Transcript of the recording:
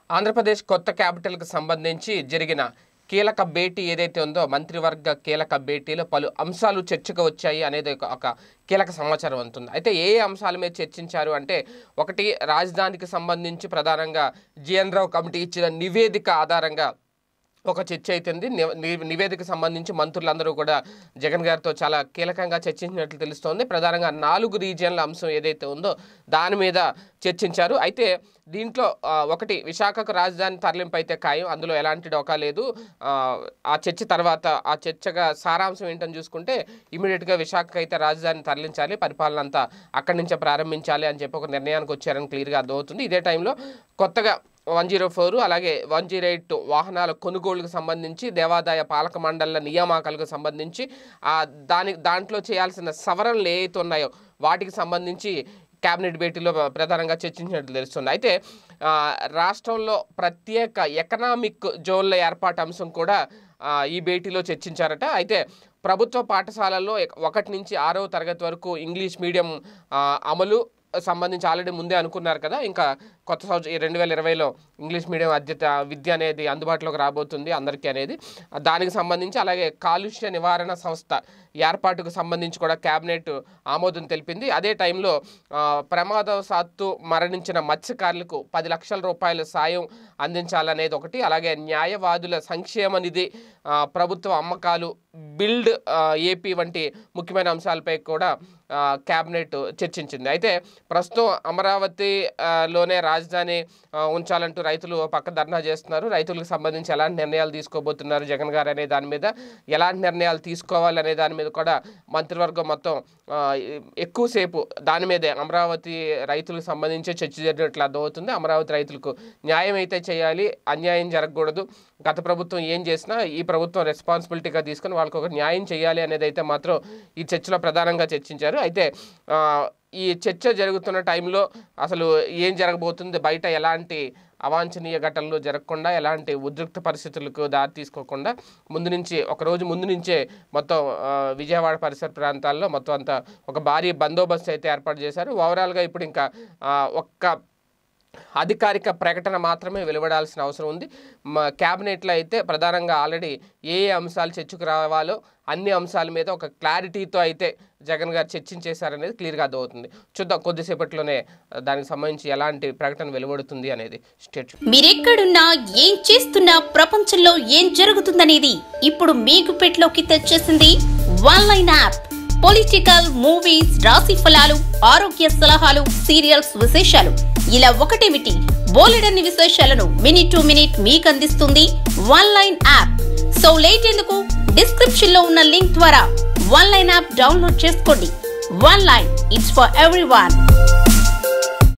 ఆంధ్రప్రదేశ్ కొత్త క్యాపిటల్కి సంబంధించి జరిగిన కీలక భేటీ ఏదైతే ఉందో మంత్రివర్గ కీలక భేటీలో పలు అంశాలు చర్చకు వచ్చాయి అనేది ఒక- ఒక కీలక సమాచారం ఉంటుంది అయితే ఏ ఏ అంశాల మీద చర్చించారు అంటే ఒకటి రాజధానికి సంబంధించి ప్రధానంగా జిఎన్ రావు కమిటీ ఇచ్చిన నివేదిక ఆధారంగా ఒక చర్చ అవుతుంది ని- ని- నివేదిక సంబంధించి మంత్రులందరూ కూడా జగన్ గారితో చాలా కీలకంగా చర్చించినట్లు తెలుస్తోంది ప్రధానంగా నాలుగు రీజియన్ల అంశం ఏదైతే ఉందో దాని మీద చర్చించారు అయితే దీంట్లో ఆ, ఒకటి విశాఖకు రాజధాని తరలింపు అయితే ఖాయం అందులో ఎలాంటి డోకా లేదు ఆ, ఆ చర్చ తర్వాత ఆ చర్చగా సారాంశం ఏంటని చూసుకుంటే ఇమీడియట్గా విశాఖకు అయితే రాజధాని తరలించాలి పరిపాలన అంతా అక్కడి నుంచే ప్రారంభించాలి అని చెప్పి ఒక నిర్ణయానికి వచ్చారని క్లియర్గా అర్థమవుతుంది ఇదే టైంలో కొత్తగా వన్ జీరో ఫోర్ అలాగే వన్ జీరో ఎయిట్ వాహనాల కొనుగోలుకు సంబంధించి దేవాదాయ పాలక మండళ్ల నియామకాలకు సంబంధించి ఆ దాని దాంట్లో చేయాల్సిన సవరణలు ఏవైతే ఉన్నాయో వాటికి సంబంధించి కేబినెట్ భేటీలో ప్రధానంగా చర్చించినట్లు తెలుస్తుంది అయితే ఆ, రాష్ట్రంలో ప్రత్యేక ఎకనామిక్ జోన్ల ఏర్పాటు అంశం కూడా ఆ, ఈ భేటీలో చర్చించారట అయితే ప్రభుత్వ పాఠశాలల్లో ఎక్- ఒకటి నుంచి ఆరవ తరగతి వరకు ఇంగ్లీష్ మీడియం ఆ, అమలు సంబంధించి ఆల్రెడీ ముందే అనుకున్నారు కదా ఇంకా కొత్త సంవత్సరం రెండు వేల ఇరవైలో ఇంగ్లీష్ మీడియం అధ్యత విద్య అనేది అందుబాటులోకి రాబోతుంది అందరికీ అనేది దానికి సంబంధించి అలాగే కాలుష్య నివారణ సంస్థ ఏర్పాటుకు సంబంధించి కూడా కేబినెట్ ఆమోదం తెలిపింది అదే టైంలో ఆ, ప్రమాదవశాత్తు మరణించిన మత్స్యకారులకు పది లక్షల రూపాయల సాయం అందించాలనేది ఒకటి అలాగే న్యాయవాదుల సంక్షేమ నిధి ఆ, ప్రభుత్వ అమ్మకాలు బిల్డ్ ఆ, ఏపీ వంటి ముఖ్యమైన అంశాలపై కూడా ఆ, కేబినెట్ చర్చించింది అయితే ప్రస్తుతం అమరావతి ఆ, లోనే రాజధాని ఆ, ఉంచాలంటూ రైతులు ఓ పక్క ధర్నా చేస్తున్నారు రైతులకు సంబంధించి ఎలాంటి నిర్ణయాలు తీసుకోబోతున్నారు జగన్ గారు అనే దాని మీద ఎలాంటి నిర్ణయాలు తీసుకోవాలి అనే దాని మీద కూడా మంత్రివర్గం మొత్తం ఆ, ఎక్కువసేపు దాని మీదే అమరావతి రైతులకు సంబంధించి చర్చ జరిగినట్లు అర్థమవుతుంది అమరావతి రైతులకు న్యాయం అయితే చేయాలి అన్యాయం జరగకూడదు గత ప్రభుత్వం ఏం చేసినా ఈ ప్రభుత్వం రెస్పాన్సిబిలిటీగా తీసుకొని వాళ్ళకి ఒక న్యాయం చేయాలి అనేది అయితే మాత్రం ఈ చర్చలో ప్రధానంగా చర్చించారు అయితే ఆ, ఈ చర్చ జరుగుతున్న టైంలో అసలు ఏం జరగబోతుంది బయట ఎలాంటి అవాంఛనీయ ఘటనలు జరగకుండా ఎలాంటి ఉద్రిక్త పరిస్థితులకు దారి తీసుకోకుండా ముందు నుంచి ఒక రోజు ముందు నుంచే మొత్తం ఆ, విజయవాడ పరిసర ప్రాంతాల్లో మొత్తం అంతా ఒక భారీ బందోబస్తు అయితే ఏర్పాటు చేశారు ఓవరాల్గా ఇప్పుడు ఇంకా ఆ, ఒక్క అధికారిక ప్రకటన మాత్రమే వెలువడాల్సిన అవసరం ఉంది మా క్యాబినెట్లో అయితే ప్రధానంగా ఆల్రెడీ ఏ ఏ అంశాలు చర్చకు రావాలో అన్ని అంశాల మీద ఒక క్లారిటీతో అయితే జగన్ గారు చర్చించేశారనేది క్లియర్గా అర్థమవుతుంది చూద్దాం కొద్దిసేపట్లోనే ఆ, దానికి సంబంధించి ఎలాంటి ప్రకటన వెలువడుతుంది అనేది స్టేట్ మీరెక్కడున్నా ఏం చేస్తున్నా ప్రపంచంలో ఏం జరుగుతుందనేది ఇప్పుడు మీకు పెట్లోకి తెచ్చేసింది one line app political movies రాశి ఫలాలు ఆరోగ్య సలహాలు సీరియల్స్ విశేషాలు ఇలా ఒకటేమిటి బోలెడన్ని విశేషాలను మినిట్ టు మినిట్ మీకు అందిస్తుంది one line app so late ఎందుకు డిస్క్రిప్షన్ లో ఉన్న లింక్ ద్వారా వన్ లైన్ యాప్ డౌన్లోడ్ చేసుకోండి one line it's for every